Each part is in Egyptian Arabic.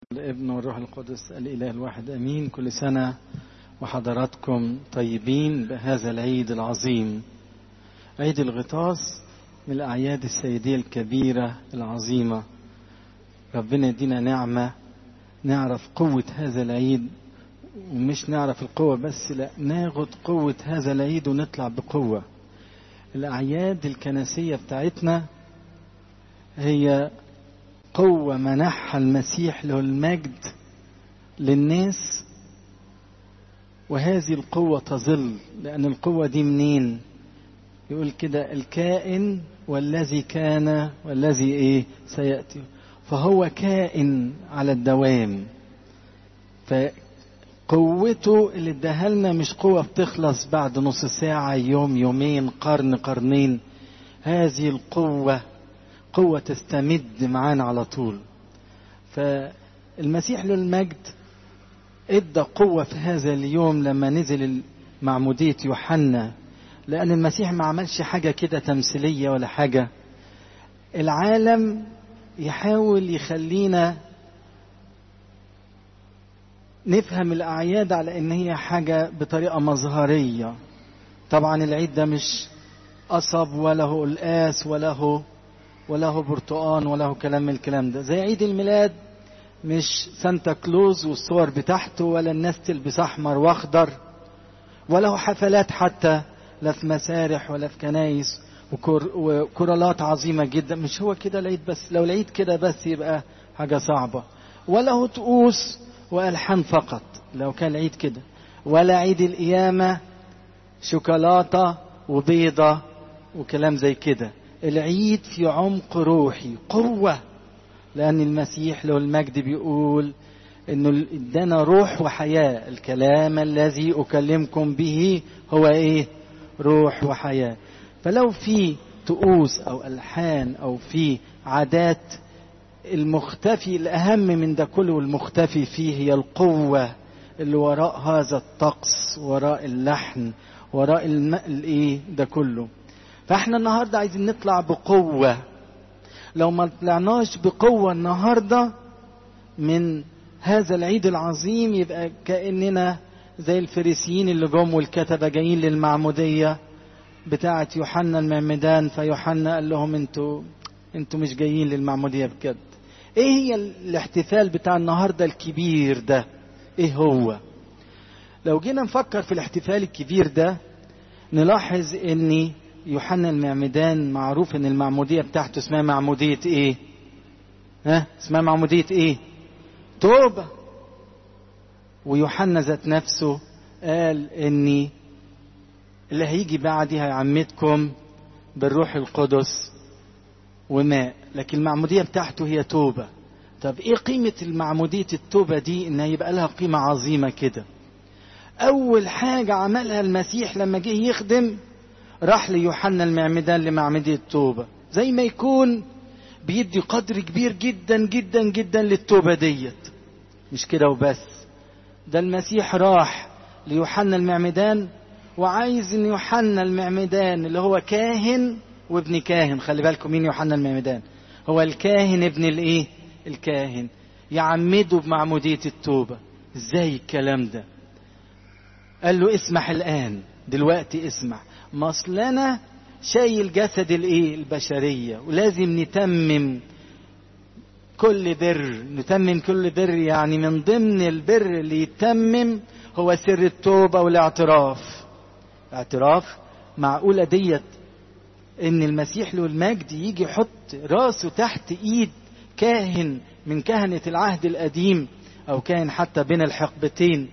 الابن والروح القدس الإله الواحد أمين كل سنة وحضراتكم طيبين بهذا العيد العظيم عيد الغطاس من الأعياد السيدية الكبيرة العظيمة ربنا يدينا نعمة نعرف قوة هذا العيد ومش نعرف القوة بس لا ناخد قوة هذا العيد ونطلع بقوة الأعياد الكنسية بتاعتنا هي قوة منحها المسيح له المجد للناس وهذه القوة تظل لأن القوة دي منين يقول كده الكائن والذي كان والذي ايه سيأتي فهو كائن على الدوام فقوته اللي اداها لنا مش قوة بتخلص بعد نص ساعة يوم يومين قرن قرنين هذه القوة قوة تستمد معانا على طول فالمسيح له المجد ادى قوة في هذا اليوم لما نزل معمودية يوحنا لأن المسيح ما عملش حاجة كده تمثيلية ولا حاجة العالم يحاول يخلينا نفهم الأعياد على إن هي حاجة بطريقة مظهرية طبعا العيد ده مش قصب ولا هو القاس ولا هو ولا هو برتقان ولا هو كلام من الكلام ده زي عيد الميلاد مش سانتا كلوز والصور بتاعته ولا الناس تلبس احمر واخضر ولا هو حفلات حتى لا في مسارح ولا في كنايس وكر وكرالات عظيمة جدا مش هو كده العيد بس لو العيد كده بس يبقى حاجة صعبة ولا هو طقوس وألحان فقط لو كان العيد كده ولا عيد القيامة شوكولاتة وبيضة وكلام زي كده العيد في عمق روحي قوة لأن المسيح له المجد بيقول إنه ادانا روح وحياة الكلام الذي أكلمكم به هو إيه؟ روح وحياة فلو في طقوس أو ألحان أو في عادات المختفي الأهم من ده كله المختفي فيه هي القوة اللي وراء هذا الطقس وراء اللحن وراء الإيه ده كله فاحنا النهارده عايزين نطلع بقوة لو ما طلعناش بقوة النهارده من هذا العيد العظيم يبقى كأننا زي الفريسيين اللي جم والكتبة جايين للمعمودية بتاعة يوحنا المعمدان فيوحنا قال لهم انتوا انتوا مش جايين للمعمودية بجد ايه هي الاحتفال بتاع النهاردة الكبير ده ايه هو لو جينا نفكر في الاحتفال الكبير ده نلاحظ ان يوحنا المعمدان معروف ان المعمودية بتاعته اسمها معمودية ايه ها اسمها معمودية ايه توبة ويوحنا ذات نفسه قال اني اللي هيجي بعدي هيعمدكم بالروح القدس وماء لكن المعمودية بتاعته هي توبة طب ايه قيمة المعمودية التوبة دي انها يبقى لها قيمة عظيمة كده اول حاجة عملها المسيح لما جه يخدم راح ليوحنا المعمدان لمعمودية التوبة زي ما يكون بيدي قدر كبير جدا جدا جدا للتوبة ديت مش كده وبس ده المسيح راح ليوحنا المعمدان وعايز ان يوحنا المعمدان اللي هو كاهن وابن كاهن خلي بالكم مين يوحنا المعمدان هو الكاهن ابن الايه الكاهن يعمده بمعمودية التوبة ازاي الكلام ده قال له اسمح الان دلوقتي اسمع ما اصل انا شايل جسد الايه البشريه ولازم نتمم كل بر نتمم كل بر يعني من ضمن البر اللي يتمم هو سر التوبه والاعتراف اعتراف معقوله ديت ان المسيح له المجد يجي يحط راسه تحت ايد كاهن من كهنه العهد القديم او كاهن حتى بين الحقبتين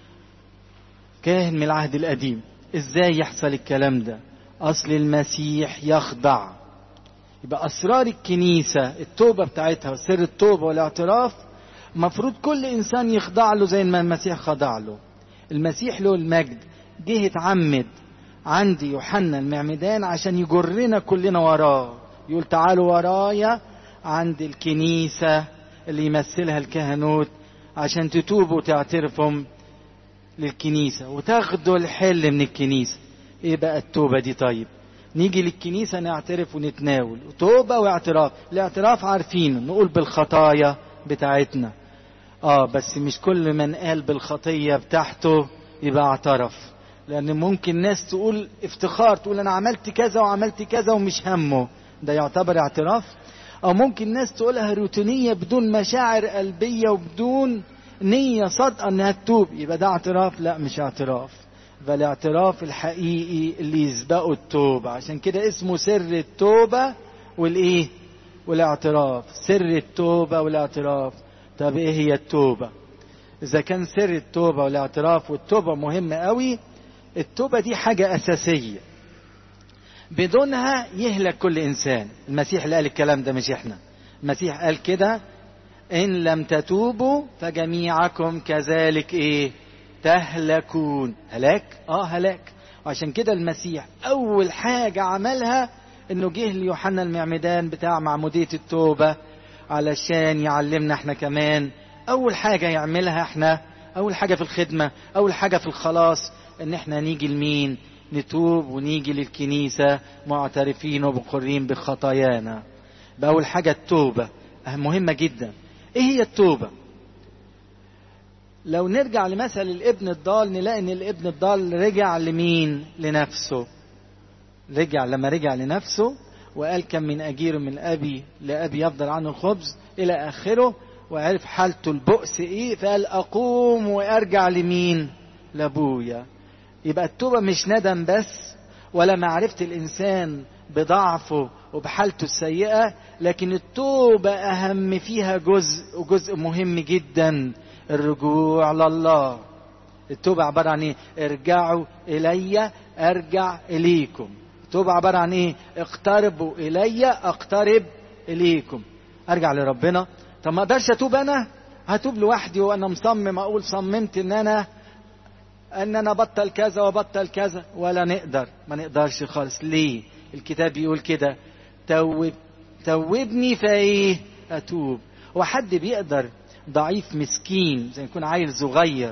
كاهن من العهد القديم ازاي يحصل الكلام ده اصل المسيح يخضع يبقى اسرار الكنيسه التوبه بتاعتها سر التوبه والاعتراف مفروض كل انسان يخضع له زي ما المسيح خضع له المسيح له المجد جه اتعمد عندي يوحنا المعمدان عشان يجرنا كلنا وراه يقول تعالوا ورايا عند الكنيسه اللي يمثلها الكهنوت عشان تتوبوا وتعترفوا للكنيسة وتاخدوا الحل من الكنيسة ايه بقى التوبة دي طيب نيجي للكنيسة نعترف ونتناول توبة واعتراف الاعتراف عارفينه نقول بالخطايا بتاعتنا اه بس مش كل من قال بالخطية بتاعته يبقى اعترف لان ممكن ناس تقول افتخار تقول انا عملت كذا وعملت كذا ومش همه ده يعتبر اعتراف او ممكن ناس تقولها روتينية بدون مشاعر قلبية وبدون نية صادقة انها تتوب يبقى ده اعتراف لا مش اعتراف فالاعتراف الحقيقي اللي يسبقه التوبة عشان كده اسمه سر التوبة والايه والاعتراف سر التوبة والاعتراف طب ايه هي التوبة اذا كان سر التوبة والاعتراف والتوبة مهمة قوي التوبة دي حاجة اساسية بدونها يهلك كل انسان المسيح اللي قال الكلام ده مش احنا المسيح قال كده ان لم تتوبوا فجميعكم كذلك ايه تهلكون هلاك اه هلاك عشان كده المسيح اول حاجة عملها انه جه ليوحنا المعمدان بتاع معمودية التوبة علشان يعلمنا احنا كمان اول حاجة يعملها احنا اول حاجة في الخدمة اول حاجة في الخلاص ان احنا نيجي لمين نتوب ونيجي للكنيسة معترفين ومقرين بخطايانا بأول حاجة التوبة مهمة جدا ايه هي التوبة لو نرجع لمثل الابن الضال نلاقي ان الابن الضال رجع لمين لنفسه رجع لما رجع لنفسه وقال كم من أجير من أبي لأبي يفضل عنه الخبز إلى آخره وعرف حالته البؤس إيه فقال أقوم وأرجع لمين لأبويا يبقى التوبة مش ندم بس ولا معرفة الإنسان بضعفه وبحالته السيئة لكن التوبة أهم فيها جزء وجزء مهم جدا الرجوع لله التوبة عبارة عن إيه؟ ارجعوا إلي أرجع إليكم التوبة عبارة عن إيه؟ اقتربوا إلي أقترب إليكم أرجع لربنا طب ما أقدرش أتوب أنا هتوب لوحدي وأنا مصمم أقول صممت إن أنا ان انا بطل كذا وبطل كذا ولا نقدر ما نقدرش خالص ليه الكتاب بيقول كده توب توبني فايه اتوب وحد بيقدر ضعيف مسكين زي يكون عيل صغير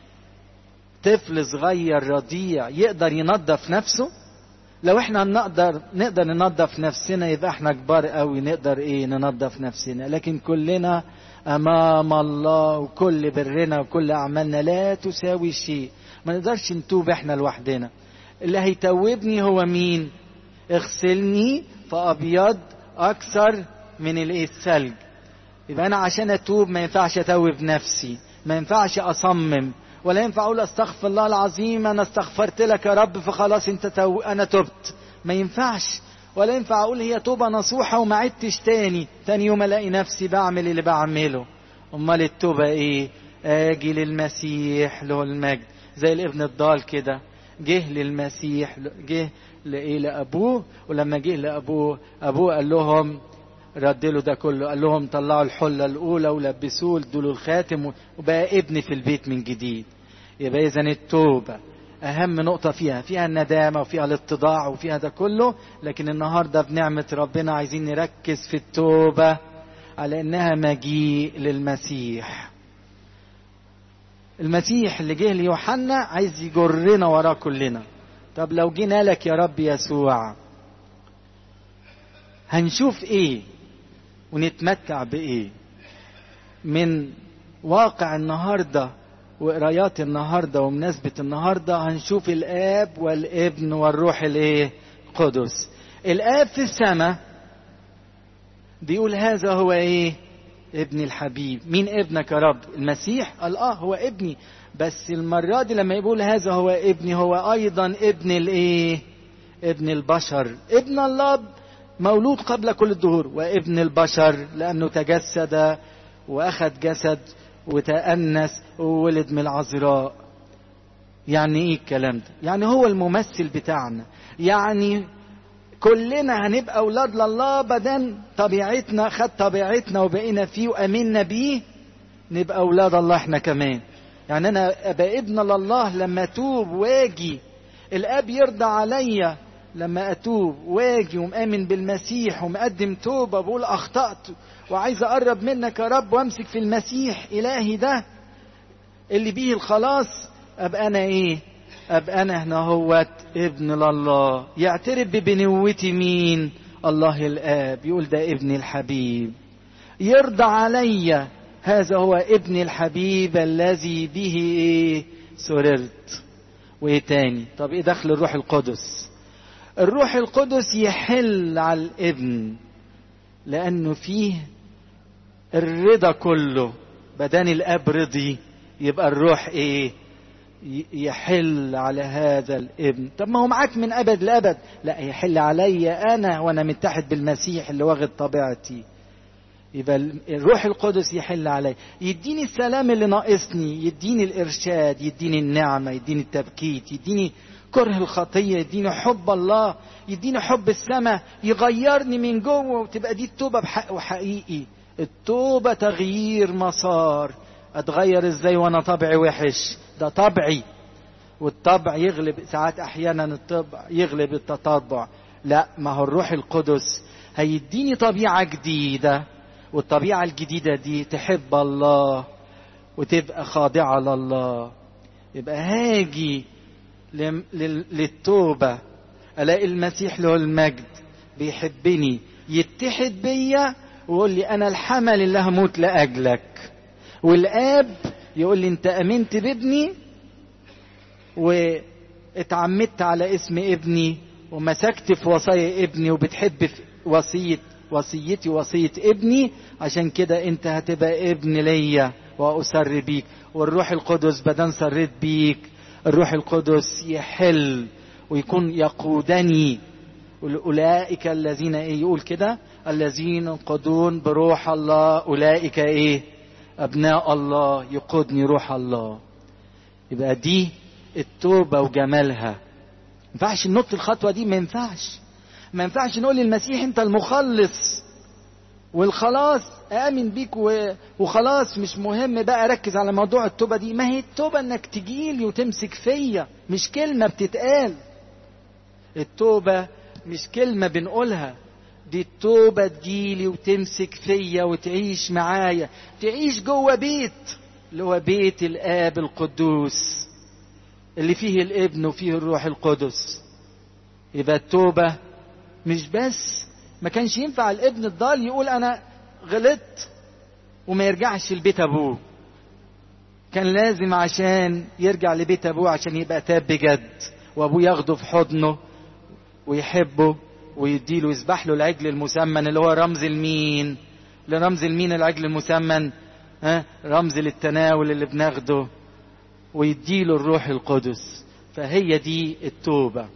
طفل صغير رضيع يقدر ينظف نفسه لو احنا نقدر نقدر ننظف نفسنا يبقى احنا كبار قوي نقدر ايه ننظف نفسنا لكن كلنا امام الله وكل برنا وكل اعمالنا لا تساوي شيء ما نقدرش نتوب احنا لوحدنا اللي هيتوبني هو مين اغسلني فابيض اكثر من الايه الثلج يبقى انا عشان اتوب ما ينفعش اتوب نفسي ما ينفعش اصمم ولا ينفع اقول استغفر الله العظيم انا استغفرت لك يا رب فخلاص انت تو... انا تبت ما ينفعش ولا ينفع اقول هي توبه نصوحه وما عدتش تاني تاني يوم الاقي نفسي بعمل اللي بعمله امال التوبه ايه اجي للمسيح له المجد زي الابن الضال كده جه للمسيح جه لايه لابوه ولما جه لابوه ابوه قال لهم رد له ده كله قال لهم طلعوا الحله الاولى ولبسوه ادوا له الخاتم وبقى ابن في البيت من جديد يبقى اذا التوبه اهم نقطه فيها فيها الندامه وفيها الاتضاع وفيها ده كله لكن النهارده بنعمه ربنا عايزين نركز في التوبه على انها مجيء للمسيح المسيح اللي جه ليوحنا عايز يجرنا وراه كلنا طب لو جينا لك يا رب يسوع هنشوف ايه ونتمتع بايه من واقع النهارده وقرايات النهارده ومناسبه النهارده هنشوف الاب والابن والروح الايه قدس الاب في السماء بيقول هذا هو ايه ابن الحبيب مين ابنك يا رب المسيح قال اه هو ابني بس المرة دي لما يقول هذا هو ابني هو ايضا ابن الايه ابن البشر ابن الله مولود قبل كل الدهور وابن البشر لانه تجسد واخذ جسد وتأنس وولد من العذراء يعني ايه الكلام ده يعني هو الممثل بتاعنا يعني كلنا هنبقى اولاد لله بدن طبيعتنا خد طبيعتنا وبقينا فيه وامنا بيه نبقى اولاد الله احنا كمان يعني انا ابقى ابن لله لما اتوب واجي الاب يرضى عليا لما اتوب واجي ومآمن بالمسيح ومقدم توبه بقول اخطأت وعايز اقرب منك يا رب وامسك في المسيح الهي ده اللي بيه الخلاص ابقى انا ايه ابقى انا هنا هوت ابن لله يعترف ببنوتي مين الله الاب يقول ده ابن الحبيب يرضى عليا هذا هو ابن الحبيب الذي به ايه سررت وايه تاني طب ايه دخل الروح القدس الروح القدس يحل على الابن لانه فيه الرضا كله بدان الاب رضي يبقى الروح ايه يحل على هذا الابن طب ما هو معاك من ابد لابد لا يحل علي انا وانا متحد بالمسيح اللي واخد طبيعتي يبقى الروح القدس يحل علي يديني السلام اللي ناقصني يديني الارشاد يديني النعمه يديني التبكيت يديني كره الخطيه يديني حب الله يديني حب السماء يغيرني من جوه وتبقى دي التوبه بحق وحقيقي التوبه تغيير مسار اتغير ازاي وانا طبعي وحش ده طبعي والطبع يغلب ساعات احيانا الطبع يغلب التطبع لا ما هو الروح القدس هيديني طبيعه جديده والطبيعه الجديده دي تحب الله وتبقى خاضعه لله يبقى هاجي للتوبه الاقي المسيح له المجد بيحبني يتحد بيا ويقول لي انا الحمل اللي هموت لاجلك والاب يقول لي انت امنت بابني واتعمدت على اسم ابني ومسكت في وصايا ابني وبتحب في وصية وصيتي وصية ابني عشان كده انت هتبقى ابن ليا وأسر بيك والروح القدس بدن سريت بيك الروح القدس يحل ويكون يقودني أولئك الذين ايه يقول كده الذين ينقضون بروح الله أولئك ايه أبناء الله يقودني روح الله يبقى دي التوبة وجمالها ما ينفعش ننط الخطوة دي ما ينفعش ما ينفعش نقول للمسيح أنت المخلص والخلاص آمن بيك وخلاص مش مهم بقى أركز على موضوع التوبة دي ما هي التوبة إنك تجيلي وتمسك فيا مش كلمة بتتقال التوبة مش كلمة بنقولها دي التوبة تجيلي وتمسك فيا وتعيش معايا تعيش جوه بيت اللي هو بيت الآب القدوس اللي فيه الابن وفيه الروح القدس يبقى التوبة مش بس ما كانش ينفع الابن الضال يقول أنا غلطت وما يرجعش لبيت أبوه كان لازم عشان يرجع لبيت أبوه عشان يبقى تاب بجد وأبوه ياخده في حضنه ويحبه ويديله يذبح له العجل المسمن اللي هو رمز المين لرمز المين العجل المسمن ها رمز للتناول اللي بناخده ويديله الروح القدس فهي دي التوبة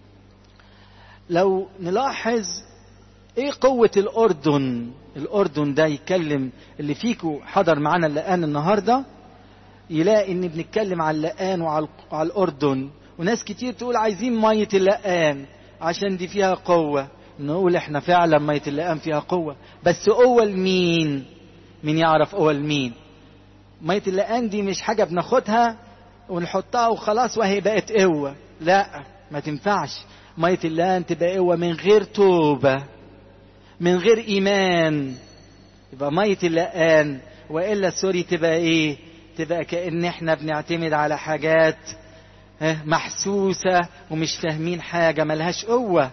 لو نلاحظ ايه قوة الاردن الاردن ده يتكلم اللي فيكو حضر معانا اللقان النهاردة يلاقي ان بنتكلم على اللقان وعلى الاردن وناس كتير تقول عايزين مية اللقان عشان دي فيها قوة نقول احنا فعلا مية اللقان فيها قوة بس قوة لمين مين يعرف قوة لمين مية اللقان دي مش حاجة بناخدها ونحطها وخلاص وهي بقت قوة لا ما تنفعش مية اللقان تبقى قوة من غير توبة من غير إيمان يبقى مية اللقان وإلا سوري تبقى إيه تبقى كأن احنا بنعتمد على حاجات محسوسة ومش فاهمين حاجة ملهاش قوة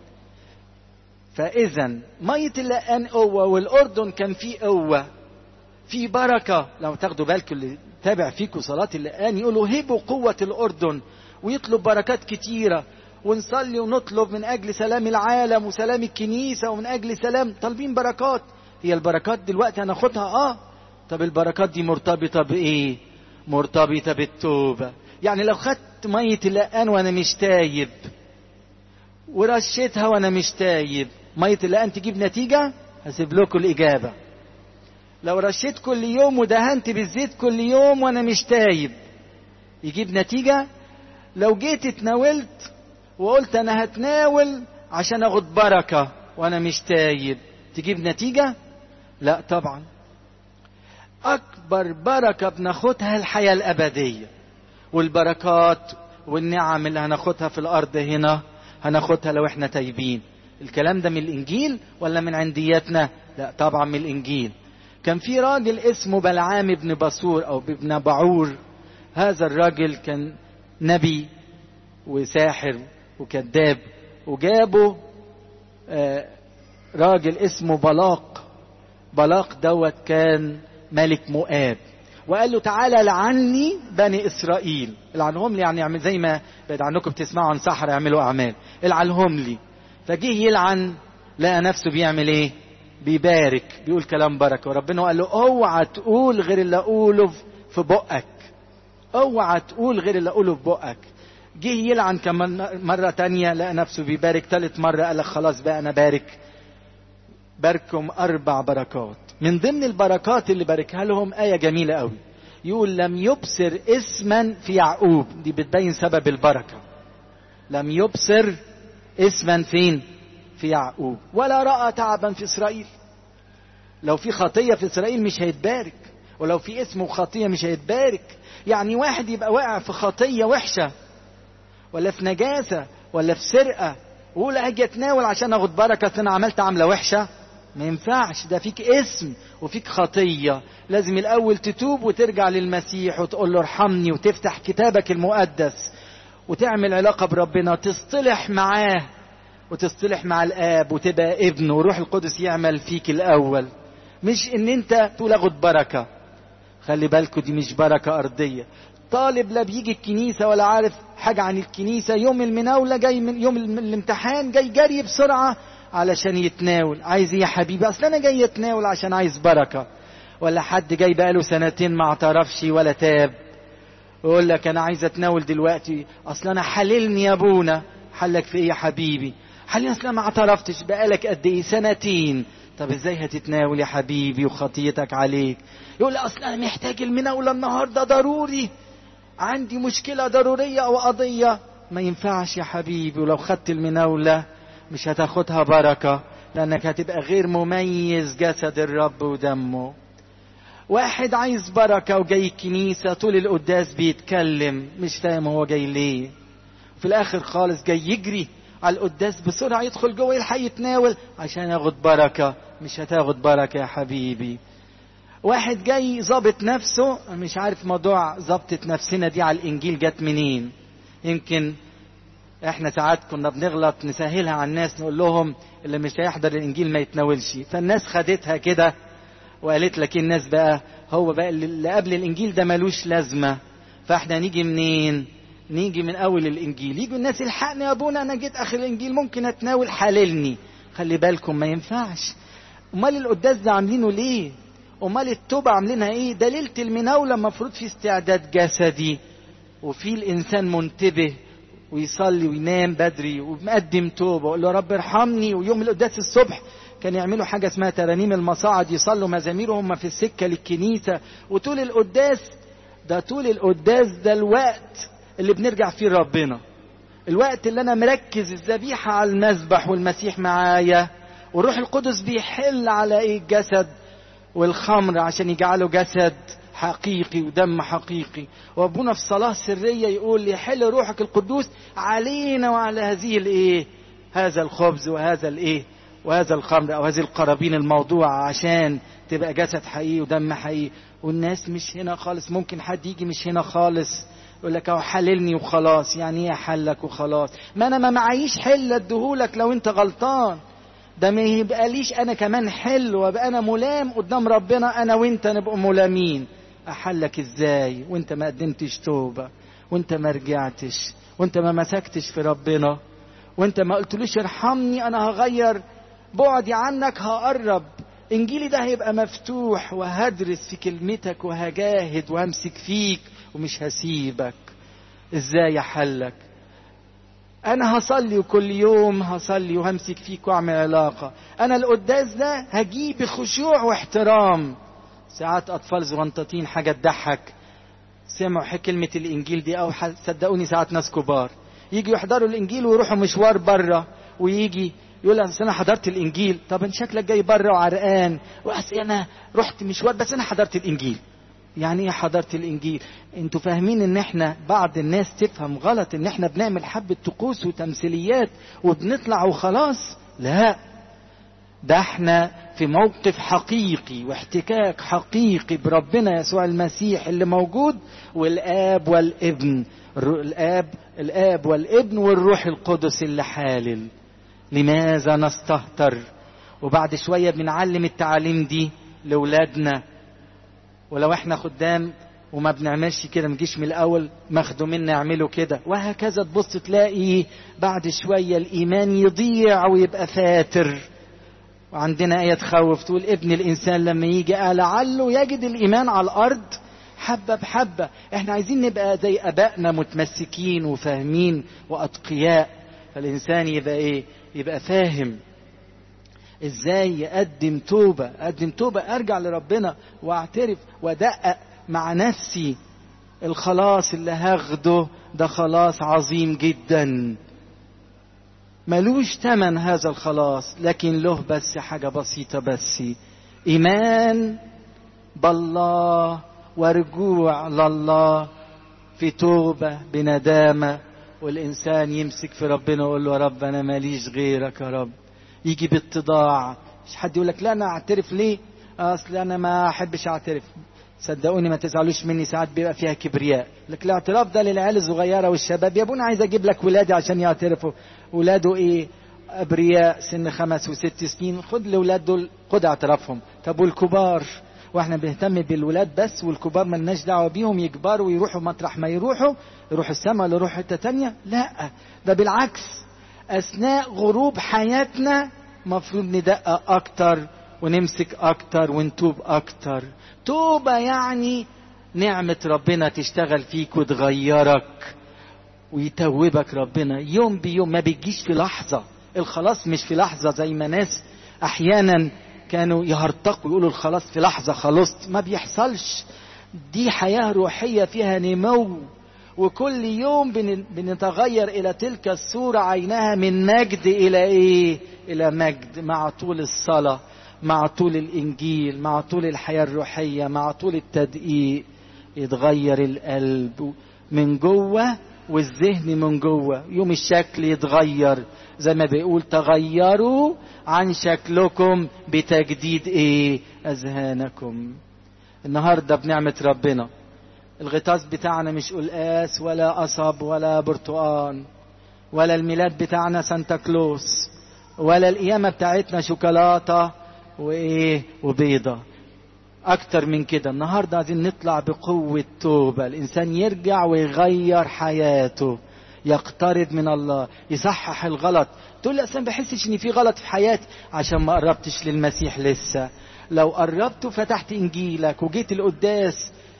فإذا مية اللقان قوة والأردن كان فيه قوة في بركة لو تاخدوا بالكم اللي تابع فيكم صلاة اللقان يقولوا هبوا قوة الأردن ويطلب بركات كتيرة ونصلي ونطلب من أجل سلام العالم وسلام الكنيسة ومن أجل سلام طالبين بركات هي البركات دلوقتي هناخدها اه طب البركات دي مرتبطة بإيه مرتبطة بالتوبة يعني لو خدت مية اللقان وأنا مش تايب ورشيتها وأنا مش تايب مية اللقان تجيب نتيجة هسيب لكم الإجابة لو رشيت كل يوم ودهنت بالزيت كل يوم وأنا مش تايب يجيب نتيجة لو جيت اتناولت وقلت أنا هتناول عشان أخد بركة وأنا مش تايب تجيب نتيجة لا طبعا أكبر بركة بناخدها الحياة الأبدية والبركات والنعم اللي هناخدها في الأرض هنا هناخدها لو احنا تايبين الكلام ده من الإنجيل ولا من عندياتنا لا طبعا من الإنجيل كان في راجل اسمه بلعام بن بصور أو ابن بعور هذا الراجل كان نبي وساحر وكذاب وجابوا آه راجل اسمه بلاق بلاق دوت كان ملك مؤاب وقال له تعالى لعني بني اسرائيل العنهم لي يعني يعمل زي ما بعد عنكم بتسمعوا عن سحر يعملوا اعمال العنهم لي فجه يلعن لقى نفسه بيعمل ايه بيبارك بيقول كلام بركه وربنا قال له اوعى تقول غير اللي اقوله في بقك اوعى تقول غير اللي اقوله في بقك جه يلعن كمان مرة تانية لقى نفسه بيبارك تالت مرة قال لك خلاص بقى أنا بارك باركم أربع بركات من ضمن البركات اللي باركها لهم آية جميلة قوي يقول لم يبصر اسما في يعقوب دي بتبين سبب البركة لم يبصر اسما فين في يعقوب ولا رأى تعبا في إسرائيل لو في خطية في إسرائيل مش هيتبارك ولو في اسم وخطية مش هيتبارك يعني واحد يبقى واقع في خطية وحشة ولا في نجاسة ولا في سرقة ويقول اجي اتناول عشان اخد بركة انا عملت عملة وحشة ما ينفعش ده فيك اسم وفيك خطية لازم الاول تتوب وترجع للمسيح وتقول له ارحمني وتفتح كتابك المقدس وتعمل علاقة بربنا تصطلح معاه وتصطلح مع الاب وتبقى ابن وروح القدس يعمل فيك الاول مش ان انت تقول اخد بركة خلي بالكوا دي مش بركة ارضية طالب لا بيجي الكنيسة ولا عارف حاجة عن الكنيسة يوم المناولة جاي من يوم الامتحان جاي جري بسرعة علشان يتناول عايز ايه يا حبيبي اصل انا جاي اتناول عشان عايز بركة ولا حد جاي بقاله سنتين ما اعترفش ولا تاب ويقول لك انا عايز اتناول دلوقتي اصل انا حللني يا ابونا حلك في ايه يا حبيبي حللني اصل ما اعترفتش بقالك قد ايه سنتين طب ازاي هتتناول يا حبيبي وخطيتك عليك يقول اصل انا محتاج المناولة النهاردة ضروري عندي مشكلة ضرورية أو قضية ما ينفعش يا حبيبي ولو خدت المناولة مش هتاخدها بركة لأنك هتبقى غير مميز جسد الرب ودمه واحد عايز بركة وجاي الكنيسة طول القداس بيتكلم مش فاهم هو جاي ليه في الآخر خالص جاي يجري على القداس بسرعة يدخل جوه يلحق يتناول عشان ياخد بركة مش هتاخد بركة يا حبيبي واحد جاي ظابط نفسه مش عارف موضوع ظبطة نفسنا دي على الانجيل جت منين يمكن احنا ساعات كنا بنغلط نسهلها على الناس نقول لهم اللي مش هيحضر الانجيل ما يتناولش فالناس خدتها كده وقالت لك الناس بقى هو بقى اللي قبل الانجيل ده ملوش لازمه فاحنا نيجي منين نيجي من اول الانجيل يجوا الناس الحقني يا ابونا انا جيت اخر الانجيل ممكن اتناول حللني خلي بالكم ما ينفعش امال القداس ده عاملينه ليه امال التوبه عاملينها ايه ده ليله المناوله المفروض في استعداد جسدي وفي الانسان منتبه ويصلي وينام بدري ومقدم توبه ويقول له رب ارحمني ويوم القداس الصبح كان يعملوا حاجه اسمها ترانيم المصاعد يصلوا مزامير وهم في السكه للكنيسه وطول القداس ده طول القداس ده الوقت اللي بنرجع فيه ربنا الوقت اللي انا مركز الذبيحه على المذبح والمسيح معايا والروح القدس بيحل على ايه الجسد والخمر عشان يجعله جسد حقيقي ودم حقيقي وابونا في صلاة سرية يقول يحل روحك القدوس علينا وعلى هذه الايه هذا الخبز وهذا الايه وهذا الخمر او هذه القرابين الموضوعة عشان تبقى جسد حقيقي ودم حقيقي والناس مش هنا خالص ممكن حد يجي مش هنا خالص يقول لك اهو حللني وخلاص يعني ايه حلك وخلاص ما انا ما معيش حل اديهولك لو انت غلطان ده ما يبقاليش انا كمان حل وابقى انا ملام قدام ربنا انا وانت نبقى ملامين احلك ازاي وانت ما قدمتش توبه وانت ما رجعتش وانت ما مسكتش في ربنا وانت ما قلتلوش ارحمني انا هغير بعدي عنك هقرب انجيلي ده هيبقى مفتوح وهدرس في كلمتك وهجاهد وهمسك فيك ومش هسيبك ازاي احلك انا هصلي وكل يوم هصلي وهمسك فيك واعمل علاقة انا القداس ده هجيب بخشوع واحترام ساعات اطفال زغنطتين حاجة تضحك سمعوا كلمة الانجيل دي او صدقوني ساعات ناس كبار يجي يحضروا الانجيل ويروحوا مشوار بره ويجي يقول اصل انا حضرت الانجيل طب انت شكلك جاي بره وعرقان واصل انا رحت مشوار بس انا حضرت الانجيل يعني ايه حضرت الانجيل انتوا فاهمين ان احنا بعض الناس تفهم غلط ان احنا بنعمل حبة طقوس وتمثيليات وبنطلع وخلاص لا ده احنا في موقف حقيقي واحتكاك حقيقي بربنا يسوع المسيح اللي موجود والاب والابن الاب الاب والابن والروح القدس اللي حالل لماذا نستهتر وبعد شويه بنعلم التعاليم دي لاولادنا ولو احنا خدام وما بنعملش كده نجيش من الاول مخدومين نعمله كده وهكذا تبص تلاقي بعد شويه الايمان يضيع ويبقى فاتر وعندنا ايه تخوف تقول ابن الانسان لما يجي قال لعله يجد الايمان على الارض حبه بحبه احنا عايزين نبقى زي ابائنا متمسكين وفاهمين واتقياء فالانسان يبقى ايه يبقى فاهم ازاي يقدم توبه اقدم توبه ارجع لربنا واعترف وادقق مع نفسي الخلاص اللي هاخده ده خلاص عظيم جدا ملوش تمن هذا الخلاص لكن له بس حاجة بسيطة بس إيمان بالله ورجوع لله في توبة بندامة والإنسان يمسك في ربنا ويقول له يا رب أنا ماليش غيرك يا رب يجي باتضاع مش حد يقول لك لا أنا أعترف ليه أصل أنا ما أحبش أعترف صدقوني ما تزعلوش مني ساعات بيبقى فيها كبرياء لك الاعتراف ده للعيال الصغيره والشباب يا ابونا عايز اجيب لك ولادي عشان يعترفوا ولاده ايه ابرياء سن خمس وست سنين خد الاولاد دول خد اعترافهم طب والكبار واحنا بنهتم بالولاد بس والكبار ملناش دعوه بيهم يكبروا ويروحوا مطرح ما يروحوا يروحوا السماء ولا يروحوا حته تانية لا ده بالعكس اثناء غروب حياتنا مفروض ندقق اكتر ونمسك اكتر ونتوب اكتر توبة يعني نعمة ربنا تشتغل فيك وتغيرك ويتوبك ربنا يوم بيوم ما بيجيش في لحظة الخلاص مش في لحظة زي ما ناس أحيانا كانوا يهرطقوا يقولوا الخلاص في لحظة خلصت ما بيحصلش دي حياة روحية فيها نمو وكل يوم بنتغير إلى تلك الصورة عينها من مجد إلى إيه إلى مجد مع طول الصلاة مع طول الإنجيل مع طول الحياة الروحية مع طول التدقيق يتغير القلب من جوه والذهن من جوه يوم الشكل يتغير زي ما بيقول تغيروا عن شكلكم بتجديد ايه اذهانكم النهارده بنعمه ربنا الغطاس بتاعنا مش قلقاس ولا قصب ولا برتقان ولا الميلاد بتاعنا سانتا كلوس ولا القيامه بتاعتنا شوكولاته وايه وبيضه اكتر من كده النهارده عايزين نطلع بقوه توبه الانسان يرجع ويغير حياته يقترب من الله يصحح الغلط تقول لي اصلا ما بحسش ان في غلط في حياتي عشان ما قربتش للمسيح لسه لو قربت وفتحت انجيلك وجيت القداس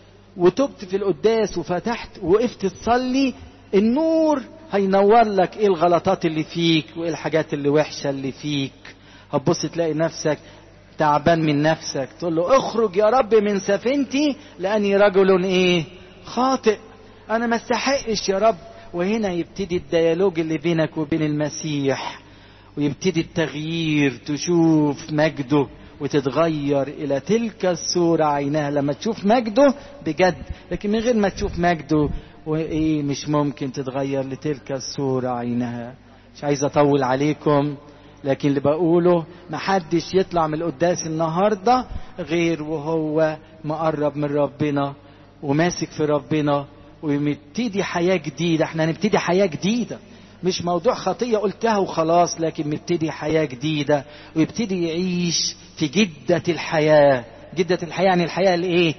وتبت في القداس وفتحت وقفت تصلي النور هينور لك ايه الغلطات اللي فيك وايه الحاجات اللي وحشه اللي فيك هتبص تلاقي نفسك تعبان من نفسك تقول له اخرج يا رب من سفينتي لاني رجل ايه خاطئ انا ما استحقش يا رب وهنا يبتدي الديالوج اللي بينك وبين المسيح ويبتدي التغيير تشوف مجده وتتغير الى تلك الصورة عينها لما تشوف مجده بجد لكن من غير ما تشوف مجده وايه مش ممكن تتغير لتلك الصورة عينها مش عايز اطول عليكم لكن اللي بقوله محدش يطلع من القداس النهاردة غير وهو مقرب من ربنا وماسك في ربنا ومبتدي حياة جديدة احنا هنبتدي حياة جديدة مش موضوع خطية قلتها وخلاص لكن مبتدي حياة جديدة ويبتدي يعيش في جدة الحياة جدة الحياة يعني الحياة الايه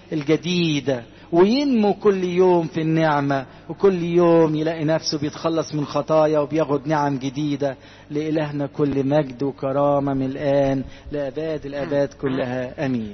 الجديدة وينمو كل يوم في النعمة وكل يوم يلاقي نفسه بيتخلص من خطايا وبياخد نعم جديدة لإلهنا كل مجد وكرامة من الآن لأباد الأباد كلها أمين